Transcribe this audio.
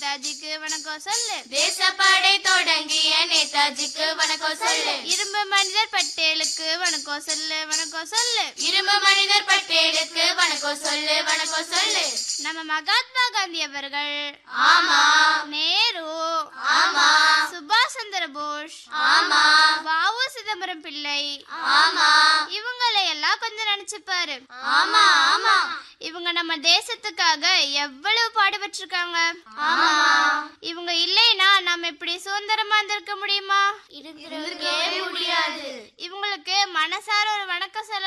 நேதாஜிக்கு வணக்கம் சொல்லு தேசப்படை தொடங்கிய நேதாஜிக்கு வணக்கம் சொல்லு இரும்பு மனிதர் பட்டேலுக்கு வணக்கம் சொல்லு வணக்கம் சொல்லு இரும்பு மனிதர் பட்டேலுக்கு வணக்கம் சொல்லு வணக்கம் சொல்லு நம்ம மகாத்மா காந்தி அவர்கள் ஆமா நேரு ஆமா சுபாஷ் சந்திர போஸ் ஆமா வாவு சிதம்பரம் பிள்ளை ஆமா இவங்களை எல்லாம் கொஞ்சம் நினைச்சு பாரு ஆமா ஆமா இவங்க நம்ம தேசத்துக்காக எவ்வளவு பாடுபட்டிருக்காங்க ஆமா இவங்க இல்லைன்னா நம்ம இப்படி சுதந்திரமா இருந்திருக்க முடியுமா இருந்திருக்கவே முடியாது இவங்களுக்கு மனசார ஒரு வணக்கம் சொல்ல